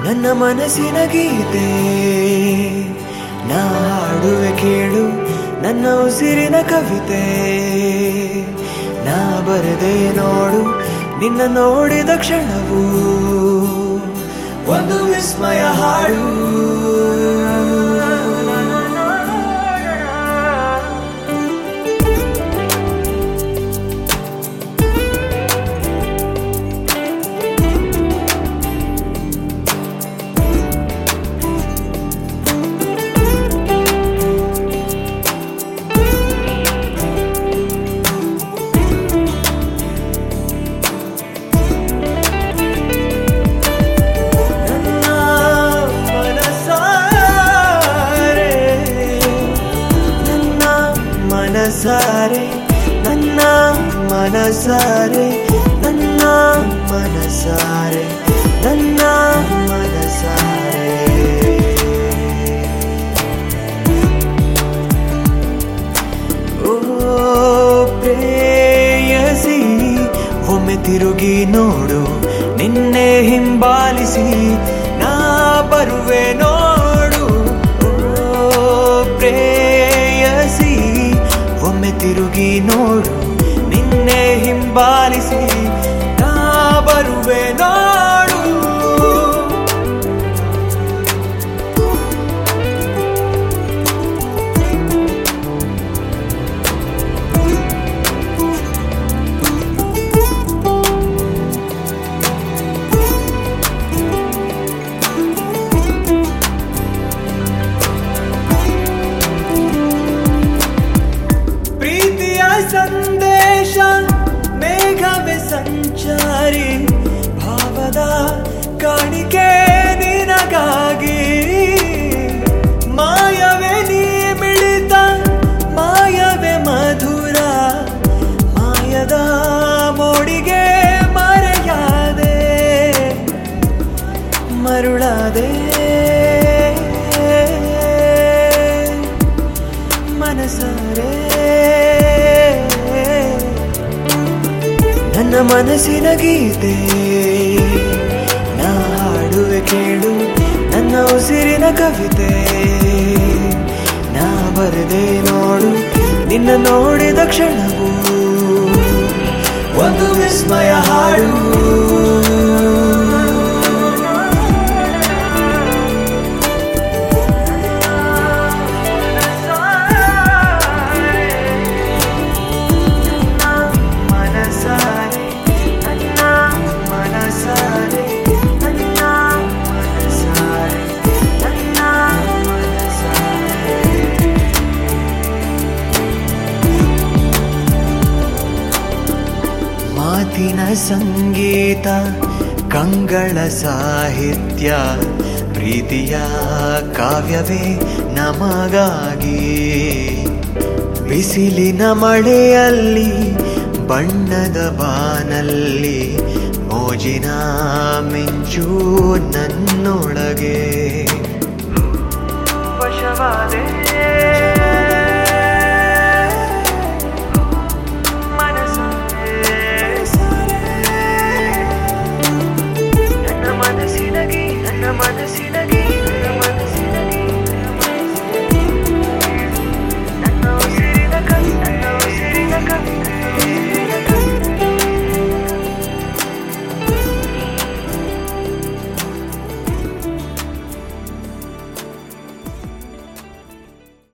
ನನ್ನ ಮನಸ್ಸಿನ ಗೀತೆ ನಾ ಹಾಡುವೆ ಕೇಳು ನನ್ನ ಉಸಿರಿನ ಕವಿತೆ ನಾ ಬರದೆ ನೋಡು ನಿನ್ನ ನೋಡಿದ ಕ್ಷಣವು ಒಂದು ವಿಸ್ಮಯ ಹಾಡು ನನ್ನ ಮನಸಾರೆ ನನ್ನ ಮನಸಾರೆ ನನ್ನ ಮನಸಾರೆ ನನ್ನ ಮನಸಾರೆ ನನ್ನ ಮನಸಾರೆ ಓ ಪ್ರೇಯಸಿ ಒಮ್ಮೆ ತಿರುಗಿ ನೋಡು ನಿನ್ನೆ ಹಿಂಬಾಲಿಸಿ ನಾ ಬರುವೆ ನೋಡು ಓ ಪ್ರೇಯಸಿ ಒಮ್ಮೆ ತಿರುಗಿ ನೋಡು ನಿನ್ನೆ ಹಿಂಬಾಲಿಸಿ ನಾ ಬರುವೆ ನೋಡು ಪ್ರೀತಿಯ ಸಂದೇಶ ಮೇಘವೇ ಸಂಚಾರಿ ಭಾವದ ಕಾಣಿಕೆ ನಿನಗಾಗಿ ಮಾಯವೇ ನೀ ಮಿಳಿತ ಮಾಯವೇ ಮಧುರ ಮಾಯದ ಮೋಡಿಗೆ ಮರೆಯಾದೆ ಮರುಳಾದೆ ಮನಸಾರೆ ನನ್ನ ಮನಸ್ಸಿನ ಗೀತೆ ನಾ ಹಾಡುವೆ ಕೇಳು ನನ್ನ ಉಸಿರಿನ ಕವಿತೆ ನಾ ಬರದೆ ನೋಡು ನಿನ್ನ ನೋಡಿದ ಕ್ಷಣವು ಒಂದು ವಿಸ್ಮಯ ಹಾಡು ಮನಸಾರೆ ನನ್ನ ಮನಸಾರೆ ನನ್ನ ಮನಸಾರೆ ನನ್ನ ಮನಸಾರೆ ಮಾತಿನ ಸಂಗೀತ ಕಂಗಳ ಸಾಹಿತ್ಯ ಪ್ರೀತಿಯ ಕಾವ್ಯವೇ ನಮಗಾಗಿ ಬಿಸಿಲಿನ ಮಳೆಯಲ್ಲಿ ಬಣ್ಣದ ಬಾನಲ್ಲಿ ಮೋಜಿನ ಮಿಂಚು ನನ್ನೊಳಗೆ ವಶವಾದೆ